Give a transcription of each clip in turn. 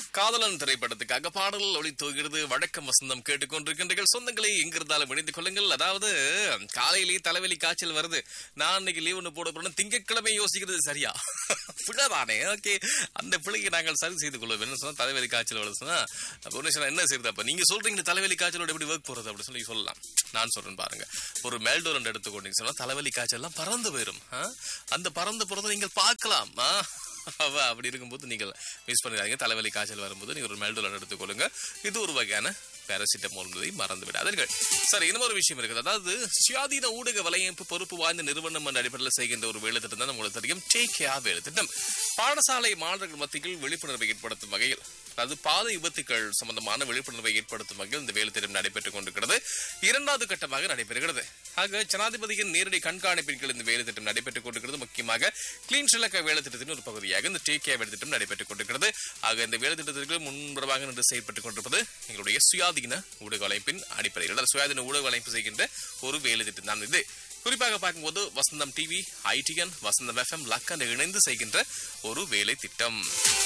காதலன் திரைப்படத்துக்காக பாடல் ஒளி தூகிறது வழக்கம் வசந்தம் கேட்டுக்கொண்டிருக்கின்றீர்கள் சொந்தங்களை எங்கிருந்தாலும் இணைந்து கொள்ளுங்கள் அதாவது காலையிலேயே தலைவலி காய்ச்சல் வருது நான் இன்னைக்கு லீவ் ஒன்று போட போறேன் திங்கட்கிழமை யோசிக்கிறது சரியா பிழைதானே ஓகே அந்த பிள்ளைக்கு நாங்கள் சரி செய்து கொள்வோம் என்ன சொன்னா தலைவலி காய்ச்சல் வருது சொன்னா அப்ப ஒண்ணு சொன்னா என்ன செய்யுது அப்ப நீங்க சொல்றீங்க தலைவலி காய்ச்சலோட எப்படி ஒர்க் போறது அப்படி சொல்லி சொல்லலாம் நான் சொல்றேன் பாருங்க ஒரு மேல்டோரண்ட் எடுத்துக்கொண்டீங்க சொன்னா தலைவலி காய்ச்சல் எல்லாம் பறந்து போயிடும் ஆ? அந்த பறந்து போறதை நீங்கள் பார்க்கலாம் ஆ? அவ அப்படி இருக்கும்போது நீங்கள் மிஸ் பண்ணிடாதீங்க தலைவலி காய்ச்சல் வரும்போது நீங்கள் ஒரு மெல்டோலன் எடுத்துக்கொள்ளுங்க இது ஒரு வகையான பேராசிட்டமால் என்பதை மறந்து விடாதீர்கள் சரி இன்னும் ஒரு விஷயம் இருக்குது அதாவது சுயாதீன ஊடக வலையமைப்பு பொறுப்பு வாய்ந்த நிறுவனம் என்ற அடிப்படையில் செய்கின்ற ஒரு வேலை திட்டம் தான் உங்களுக்கு தெரியும் டேக் கேர் வேலை திட்டம் பாடசாலை மாணவர்கள் மத்தியில் விழிப்புணர்வை ஏற்படுத்தும் வகையில் அதாவது பாதை விபத்துக்கள் சம்பந்தமான விழிப்புணர்வை ஏற்படுத்தும் வகையில் இந்த வேலை திட்டம் நடைபெற்றுக் கொண்டிருக்கிறது இரண்டாவது கட்டமாக நடைபெறுகிறது ஆக ஜனாதிபதியின் நேரடி கண்காணிப்பின் கீழ் இந்த வேலை திட்டம் நடைபெற்றுக் கொண்டிருக்கிறது முக்கியமாக கிளீன் ஸ்ரீலங்கா வேலை திட்டத்தின் ஒரு பகுதியாக இந்த டேக் கேர் வேலை திட்டம் நடைபெற்றுக் கொண்டிருக்கிறது ஆக இந்த வேலை திட்டத்திற்கு முன்புறமாக நின்று செயல்பட்டுக் கொண்டிருப்பது எங்களுடைய சுயாதீன ஊடக வலைப்பின் அடிப்படையில் அதாவது சுயாதீன ஊடக வலைப்பு செய்கின்ற ஒரு வேலை திட்டம் தான் இது குறிப்பாக பார்க்கும்போது Vasantham TV ITN Vasantham FM லக்கன் இணைந்து செய்கின்ற ஒரு வேலை திட்டம்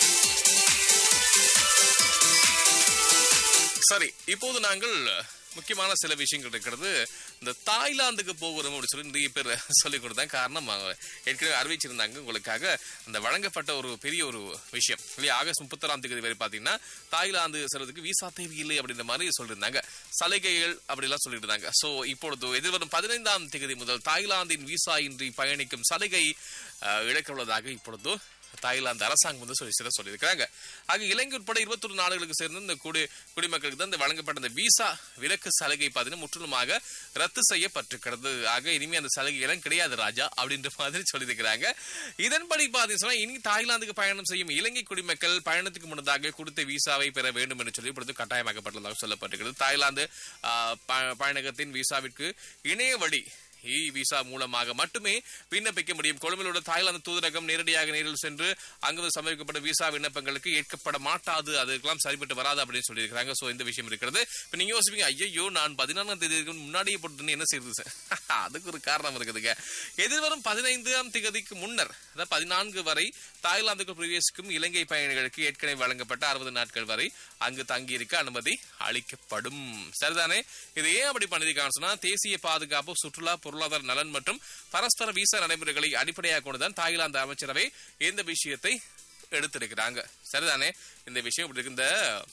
சரி இப்போது நாங்கள் முக்கியமான சில விஷயங்கள் இருக்கிறது இந்த தாய்லாந்துக்கு போகிறோம் அப்படின்னு சொல்லி நிறைய பேர் சொல்லிக் கொடுத்தாங்க காரணம் அவங்க ஏற்கனவே அறிவிச்சிருந்தாங்க உங்களுக்காக அந்த வழங்கப்பட்ட ஒரு பெரிய ஒரு விஷயம் இல்லையா ஆகஸ்ட் முப்பத்தாறாம் தேதி வரை பார்த்தீங்கன்னா தாய்லாந்து செல்வதற்கு விசா தேவையில்லை அப்படின்ற மாதிரி சொல்லியிருந்தாங்க சலுகைகள் அப்படிலாம் சொல்லிட்டு இருந்தாங்க ஸோ இப்பொழுது எதிர்வரும் பதினைந்தாம் தேதி முதல் தாய்லாந்தின் விசா இன்றி பயணிக்கும் சலுகை அஹ், இழக்க உள்ளதாக இப்பொழுது தாய்லாந்து அரசாங்கம் வந்து சொல்லி சில சொல்லியிருக்கிறாங்க ஆக இலங்கை உட்பட இருபத்தொரு நாடுகளுக்கு சேர்ந்து இந்த குடி குடிமக்களுக்கு தான் இந்த வழங்கப்பட்ட இந்த விசா விலக்கு சலுகை பார்த்தீங்கன்னா முற்றிலுமாக ரத்து செய்யப்பட்டிருக்கிறது ஆக இனிமே அந்த சலுகை எல்லாம் கிடையாது ராஜா அப்படின்ற மாதிரி சொல்லியிருக்கிறாங்க இதன்படி பார்த்தீங்கன்னா இனி தாய்லாந்துக்கு பயணம் செய்யும் இலங்கை குடிமக்கள் பயணத்துக்கு முன்னதாக கொடுத்த விசாவை பெற வேண்டும் என்று சொல்லி இப்பொழுது கட்டாயமாக்கப்பட்டுள்ளதாக சொல்லப்பட்டிருக்கிறது தாய்லாந்து ஆஹ், ப- பயணகத்தின் விசாவிற்கு இணைய வழி இ விசா மூலமாக மட்டுமே விண்ணப்பிக்க முடியும் கொழும்பில் உள்ள தாய்லாந்து தூதரகம் நேரடியாக நேரில் சென்று அங்கு சமர்ப்பிக்கப்பட்ட விசா விண்ணப்பங்களுக்கு ஏற்கப்பட மாட்டாது அதுக்கெல்லாம் சரிப்பட்டு வராது அப்படின்னு சொல்லியிருக்காங்க சோ இந்த விஷயம் இருக்கிறது இப்ப நீங்க யோசிப்பீங்க ஐயோ நான் பதினாறாம் தேதிக்கு முன்னாடியே போட்டு என்ன செய்யுது சார் அதுக்கு ஒரு காரணம் இருக்குதுங்க எதிர்வரும் பதினைந்தாம் தேதிக்கு முன்னர் அதாவது பதினான்கு வரை தாய்லாந்துக்கு பிரவேசிக்கும் இலங்கை பயணிகளுக்கு ஏற்கனவே வழங்கப்பட்ட அறுபது நாட்கள் வரை அங்கு தங்கியிருக்க அனுமதி அளிக்கப்படும் சரிதானே இது ஏன் அப்படி பண்ணிருக்காங்க சொன்னா தேசிய பாதுகாப்பு சுற்றுலா பொருளாதார நலன் மற்றும் பரஸ்பர விசா நடைமுறைகளை அடிப்படையாக கொண்டுதான் தாய்லாந்து அமைச்சரவை இந்த விஷயத்தை எடுத்திருக்கிறாங்க சரிதானே இந்த விஷயம் இப்படி இருக்கு. இந்த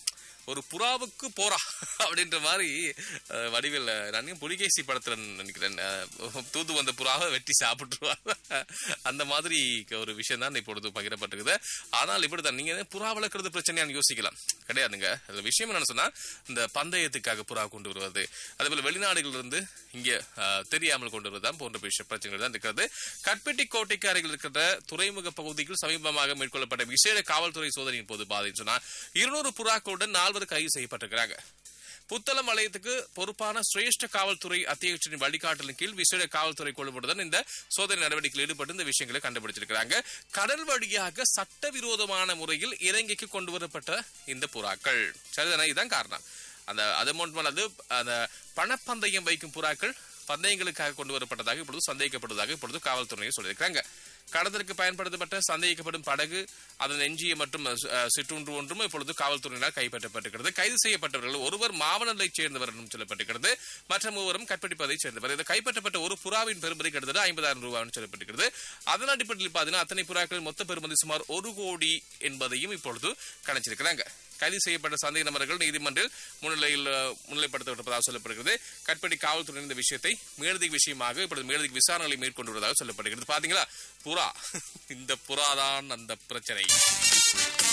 ஒரு புறாவுக்கு போறா அப்படின்ற மாதிரி அஹ், வடிவில் நான் புலிகேசி படத்துல நினைக்கிறேன் அஹ், தூது வந்த புறாவை வெட்டி சாப்பிட்டுருவாங்க அந்த மாதிரி ஒரு விஷயம் தான் இப்பொழுது பகிரப்பட்டிருக்குது ஆனால் இப்படிதான் நீங்க புறா வளர்க்கறது பிரச்சனையான்னு யோசிக்கலாம் கிடையாதுங்க அதுல விஷயம் என்னன்னு சொன்னா இந்த பந்தயத்துக்காக புறா கொண்டு வருவது அதேபோல வெளிநாடுகளில் இருந்து இங்க அஹ், தெரியாமல் கொண்டு வருவதுதான் போன்ற விஷய பிரச்சனைகள் தான் இருக்கிறது கட்பெட்டி கோட்டைக்கு அருகில் இருக்கிற துறைமுக பகுதியில் சமீபமாக மேற்கொள்ளப்பட்ட விசேட காவல்துறை சோதனையின் போது பாதின்னு சொன்னா இருநூறு புறாக்களுடன் நால்வர் கைது செய்யப்பட்டிருக்கிறாங்க புத்தளம் வலயத்துக்கு பொறுப்பான சிரேஷ்ட காவல்துறை அத்தியட்சரின் வழிகாட்டலின் கீழ் விசேட காவல்துறை குழுவுடன் இந்த சோதனை நடவடிக்கையில் ஈடுபட்டு இந்த விஷயங்களை கண்டுபிடிச்சிருக்கிறாங்க கடல் வழியாக சட்டவிரோதமான முறையில் இலங்கைக்கு கொண்டு வரப்பட்ட இந்த புறாக்கள் சரிதானே இதுதான் காரணம் அந்த அது மட்டும் அது அந்த பணப்பந்தயம் வைக்கும் புறாக்கள் பந்தயங்களுக்காக கொண்டு வரப்பட்டதாக இப்பொழுது சந்தேகிக்கப்படுவதாக இப்பொழுது காவல்துறையை சொல்லியிருக்கிறாங்க கடத்தலுக்கு பயன்படுத்தப்பட்ட சந்தேகிக்கப்படும் படகு அதன் எஞ்சிய மற்றும் அஹ், சிற்றுண்டு ஒன்றும் இப்பொழுது காவல்துறையினால் கைப்பற்றப்பட்டிருக்கிறது கைது செய்யப்பட்டவர்கள் ஒருவர் மாவனத்தைச் சேர்ந்தவர் என்றும் சொல்லப்பட்டிருக்கிறது மற்ற மூவரும் கற்பழிப்பதைச் சேர்ந்தவர் இது கைப்பற்றப்பட்ட ஒரு புறாவின் பெருமதி கிட்டத்தட்ட ஐம்பதாயிரம் ரூபாய் சொல்லப்பட்டிருக்கிறது அதன் அடிப்படையில் பார்த்தீங்கன்னா அத்தனை புறாக்களின் மொத்த பெருமதி சுமார் ஒரு கோடி என்பதையும் இப்பொழுது கணிச்சிருக்கிறாங்க கைது செய்யப்பட்ட சந்தேக நபர்கள் நீதிமன்றில் முன்னிலையில் அஹ், முன்னிலைப்படுத்தப்பட்டதாக சொல்லப்படுகிறது கட்படி காவல்துறை இந்த விஷயத்தை மேலதிக விஷயமாக இப்பொழுது மேலதிக விசாரணைகளை மேற்கொண்டு வருவதாக சொல்லப்படுகிறது பாத்தீங்களா புறா இந்த புறா தான் அந்த பிரச்சனை